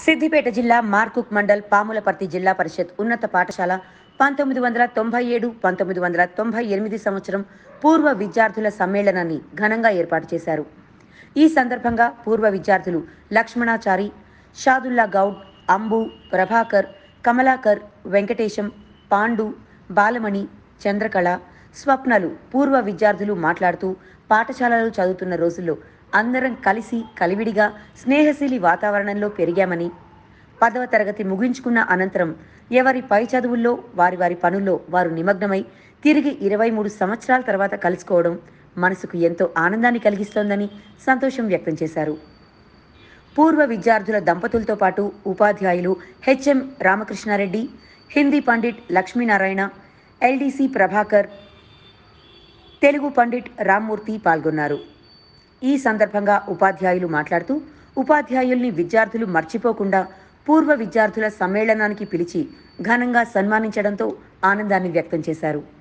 సిద్దిపేట జిల్లా మార్కుక్ మండల్ పాములపర్తి జిల్లా పరిషత్ ఉన్నత పాఠశాల పంతొమ్మిది వందల తొంభై ఏడు పంతొమ్మిది వందల తొంభై ఎనిమిది సంవత్సరం పూర్వ విద్యార్థుల సమ్మేళనాన్ని ఘనంగా ఏర్పాటు చేశారు ఈ సందర్భంగా పూర్వ విద్యార్థులు లక్ష్మణాచారి షాదుల్లా గౌడ్ అంబు ప్రభాకర్ కమలాకర్ వెంకటేశం పాండు బాలమణి చంద్రకళ స్వప్నలు పూర్వ విద్యార్థులు మాట్లాడుతూ పాఠశాలలో చదువుతున్న రోజుల్లో అందరం కలిసి కలివిడిగా స్నేహశీలి వాతావరణంలో పెరిగామని పదవ తరగతి ముగించుకున్న అనంతరం ఎవరి పై చదువుల్లో వారి వారి పనుల్లో వారు నిమగ్నమై తిరిగి ఇరవై మూడు సంవత్సరాల తర్వాత కలుసుకోవడం మనసుకు ఎంతో ఆనందాన్ని కలిగిస్తోందని సంతోషం వ్యక్తం చేశారు పూర్వ విద్యార్థుల దంపతులతో పాటు ఉపాధ్యాయులు హెచ్ఎం రామకృష్ణారెడ్డి హిందీ పండిట్ లక్ష్మీనారాయణ ఎల్డీసీ ప్రభాకర్ తెలుగు పండిట్ రామ్మూర్తి పాల్గొన్నారు ఈ సందర్భంగా ఉపాధ్యాయులు మాట్లాడుతూ ఉపాధ్యాయుల్ని విద్యార్థులు మర్చిపోకుండా పూర్వ విద్యార్థుల సమ్మేళనానికి పిలిచి ఘనంగా సన్మానించడంతో ఆనందాన్ని వ్యక్తం చేశారు